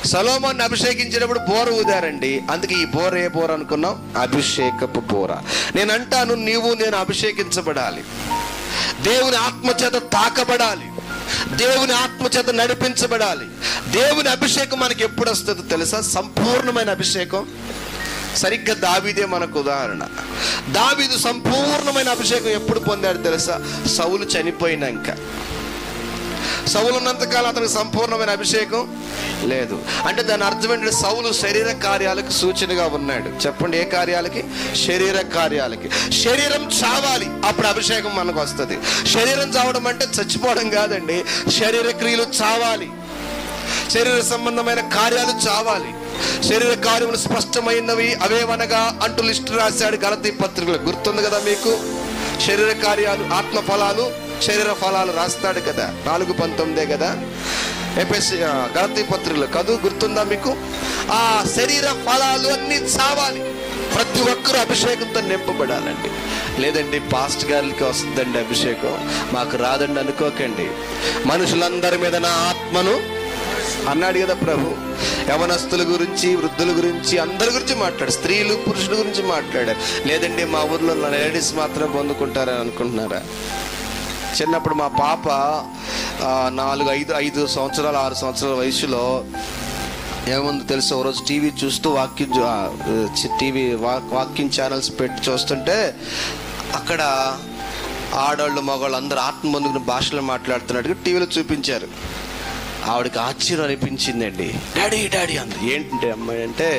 సలోమాన్ని అభిషేకించినప్పుడు బోర ఊదారండి అందుకే ఈ బోర ఏ బోర అనుకున్నాం అభిషేకపు బోర నేను అంటాను నీవు నేను అభిషేకించబడాలి దేవుని ఆత్మచేత తాకబడాలి దేవుని ఆత్మచేత నడిపించబడాలి దేవుని అభిషేకం మనకి ఎప్పుడు వస్తుందో తెలుసా సంపూర్ణమైన అభిషేకం సరిగ్గా దావీదే మనకు ఉదాహరణ దావీదు సంపూర్ణమైన అభిషేకం ఎప్పుడు పొందాడు తెలుసా సౌలు చనిపోయినాక సౌలు ఉన్నంతకాలం అతనికి సంపూర్ణమైన అభిషేకం లేదు అంటే దాని అర్థం ఏంటంటే సౌలు శరీర కార్యాలకు సూచనగా ఉన్నాడు చెప్పండి ఏ కార్యాలకి శరీర కార్యాలకి శరీరం చావాలి అప్పుడు అభిషేకం మనకు వస్తుంది శరీరం చావడం అంటే చచ్చిపోవడం కాదండి శరీర క్రియలు చావాలి శరీర సంబంధమైన కార్యాలు చావాలి శరీర కార్యములు స్పష్టమైనవి అవేవనగా అంటూ లిస్టు రాశాడు గలతీ పత్రికలు గుర్తుంది కదా మీకు శరీర కార్యాలు ఆత్మ ఫలాలు శరీర ఫలాలు రాస్తాడు కదా నాలుగు పంతొమ్మిదే కదా ఎపిఎస్ గలతీ పత్రికలు కదు గుర్తుందా మీకు ఆ శరీర ఫలాలు అన్ని చావాలి ప్రతి ఒక్కరూ అభిషేకంతో నింపబడాలండి లేదండి పాస్ట్ గారికి వస్తుందండి అభిషేకం మాకు రాదండి అనుకోకండి మనుషులందరి మీద నా ఆత్మను అన్నాడు కదా ప్రభు యవనస్తుల గురించి వృద్ధుల గురించి అందరి గురించి మాట్లాడు స్త్రీలు పురుషుల గురించి మాట్లాడారు లేదండి మా ఊర్లో లేడీస్ మాత్రం పొందుకుంటారని అనుకుంటున్నారా చిన్నప్పుడు మా పాప ఆ, నాలుగు ఐదు ఐదు సంవత్సరాలు ఆరు సంవత్సరాల వయసులో ఏముంది తెలుసు ఓ రోజు టీవీ చూస్తూ వాక్యం చూ- ఆ, చి- టీవీ వా- వాక్యం ఛానల్స్ పెట్టి చూస్తుంటే అక్కడ ఆడవాళ్ళు మగవాళ్ళు అందరూ ఆత్మ పొందుకున్న భాషలో మాట్లాడుతున్నట్టుగా టీవీలో చూపించారు ఆవిడకి ఆశ్చర్యం అనిపించిందండి డాడీ డాడీ అంది ఏంటంటే అమ్మాయి అంటే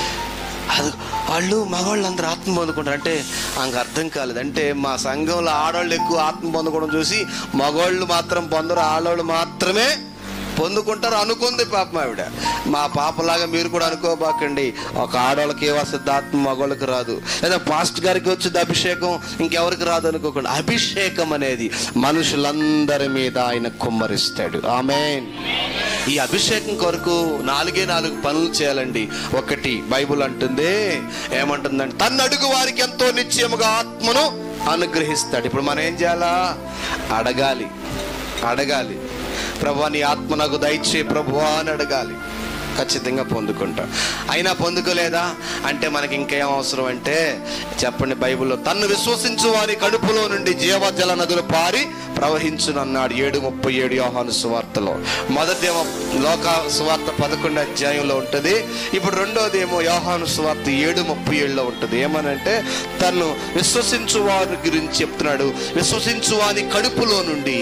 అది వాళ్ళు మగవాళ్ళు అందరూ ఆత్మ పొందుకుంటారు అంటే ఆమెకు అర్థం కాలేదు అంటే మా సంఘంలో ఆడవాళ్ళు ఎక్కువ ఆత్మ పొందుకోవడం చూసి మగవాళ్ళు మాత్రం పొందరు ఆడవాళ్ళు మాత్రమే పొందుకుంటారు అనుకుంది పాపం ఆవిడ మా పాపలాగా మీరు కూడా అనుకోబాకండి ఒక ఆడవాళ్ళకి ఏ వస్తుంది ఆత్మ మగవాళ్ళకి రాదు లేదా పాస్ట్ గారికి వచ్చింది అభిషేకం ఇంకెవరికి రాదు అనుకోకండి అభిషేకం అనేది మనుషులందరి మీద ఆయన కుమ్మరిస్తాడు ఆమెన్ ఈ అభిషేకం కొరకు నాలుగే నాలుగు పనులు చేయాలండి ఒకటి బైబుల్ అంటుంది ఏమంటుందంటే తన్ను అడుగు వారికి ఎంతో నిశ్చయముగా ఆత్మను అనుగ్రహిస్తాడు ఇప్పుడు మనం ఏం చేయాలా అడగాలి అడగాలి ప్రభా నీ ఆత్మ నాకు దయచే ప్రభువా అని అడగాలి ఖచ్చితంగా పొందుకుంటాం అయినా పొందుకోలేదా అంటే మనకి ఇంకేం అవసరం అంటే చెప్పండి బైబిల్లో తన్ను విశ్వసించు వారి కడుపులో నుండి జీవజల నదులు పారి ప్రవహించునన్నాడు ఏడు ముప్పై ఏడు యోహాను సువార్తలో మొదటేమో లోక సువార్త పదకొండు అధ్యాయంలో ఉంటుంది ఇప్పుడు రెండోది ఏమో యోహాను సువార్త ఏడు ముప్పై ఏడులో ఉంటుంది ఏమనంటే తను విశ్వసించు వారి గురించి చెప్తున్నాడు విశ్వసించు వారి కడుపులో నుండి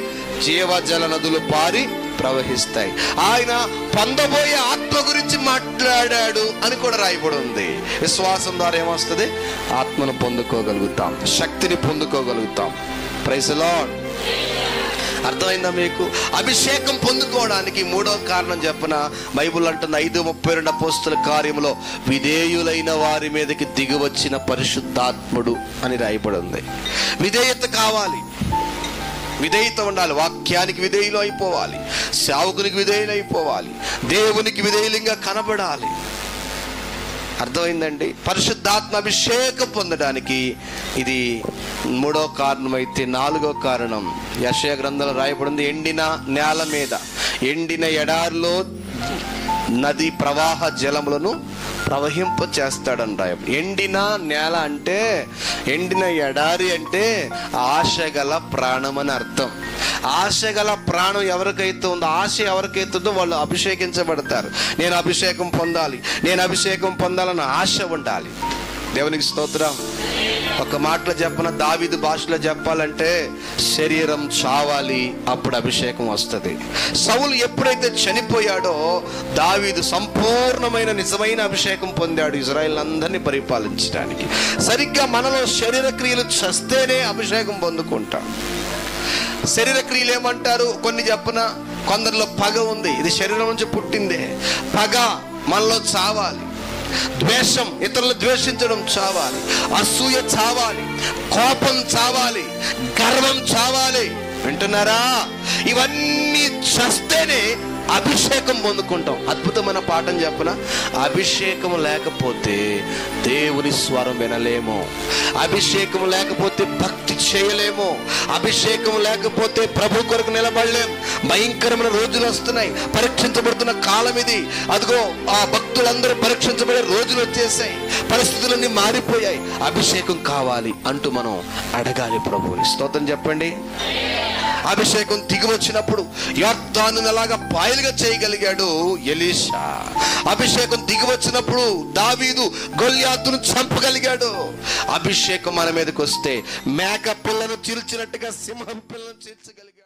జీవజల నదులు పారి ప్రవహిస్తాయి ఆయన పొందబోయే ఆత్మ గురించి మాట్లాడాడు అని కూడా రాయబడి ఉంది విశ్వాసం ద్వారా ఏమొస్తుంది ఆత్మను పొందుకోగలుగుతాం శక్తిని పొందుకోగలుగుతాం ప్రైసలో అర్థమైందా మీకు అభిషేకం పొందుకోవడానికి మూడో కారణం చెప్పన బైబుల్ అంటున్న ఐదు ముప్పై రెండు అపోస్తుల కార్యములో విధేయులైన వారి మీదకి దిగివచ్చిన పరిశుద్ధాత్ముడు అని రాయబడి ఉంది విధేయత కావాలి విధేయత ఉండాలి వాక్యానికి విధేయులు అయిపోవాలి సేవకునికి విధేయులు అయిపోవాలి దేవునికి విధేయులంగా కనబడాలి అర్థమైందండి పరిశుద్ధాత్మ అభిషేకం పొందడానికి ఇది మూడో కారణం అయితే నాలుగో కారణం యశయ గ్రంథంలో రాయబడింది ఎండిన నేల మీద ఎండిన ఎడారిలో నది ప్రవాహ జలములను ప్రవహింప చేస్తాడని రాయ ఎండిన నేల అంటే ఎండిన ఎడారి అంటే ఆశగల ప్రాణం అని అర్థం ఆశగల ప్రాణం ఎవరికైతే ఉందో ఆశ ఎవరికైతే ఉందో వాళ్ళు అభిషేకించబడతారు నేను అభిషేకం పొందాలి నేను అభిషేకం పొందాలని ఆశ ఉండాలి దేవునికి స్తోత్రం ఒక మాటలో చెప్పన దావిదు భాషలో చెప్పాలంటే శరీరం చావాలి అప్పుడు అభిషేకం వస్తుంది సౌలు ఎప్పుడైతే చనిపోయాడో దావీదు సంపూర్ణమైన నిజమైన అభిషేకం పొందాడు ఇజ్రాయిల్ అందరినీ పరిపాలించడానికి సరిగ్గా మనలో శరీర క్రియలు చస్తేనే అభిషేకం పొందుకుంటాం శరీర క్రియలు ఏమంటారు కొన్ని చెప్పన కొందరిలో పగ ఉంది ఇది శరీరం నుంచి పుట్టిందే పగ మనలో చావాలి ద్వేషం ఇతరులు ద్వేషించడం చావాలి అసూయ చావాలి కోపం చావాలి గర్వం చావాలి వింటున్నారా ఇవన్నీ చస్తేనే అభిషేకం పొందుకుంటాం అద్భుతమైన పాఠం చెప్పన అభిషేకం లేకపోతే దేవుని స్వరం వినలేము అభిషేకం లేకపోతే భక్తి చేయలేము అభిషేకం లేకపోతే ప్రభు కొరకు నిలబడలేం భయంకరమైన రోజులు వస్తున్నాయి పరీక్షించబడుతున్న కాలం ఇది అదిగో ఆ భక్తులందరూ పరీక్షించబడే రోజులు వచ్చేసాయి పరిస్థితులన్నీ మారిపోయాయి అభిషేకం కావాలి అంటూ మనం అడగాలి ప్రభువుని స్తోత్రం చెప్పండి అభిషేకం దిగి వచ్చినప్పుడు యొర్దాను అలాగా పాయలుగా చేయగలిగాడు ఎలీషా అభిషేకం దిగి వచ్చినప్పుడు దావీదు గొల్యాతును చంపగలిగాడు అభిషేకం మన మీదకి వస్తే మేక పిల్లను చీల్చినట్టుగా సింహం పిల్లను చీల్చగలిగాడు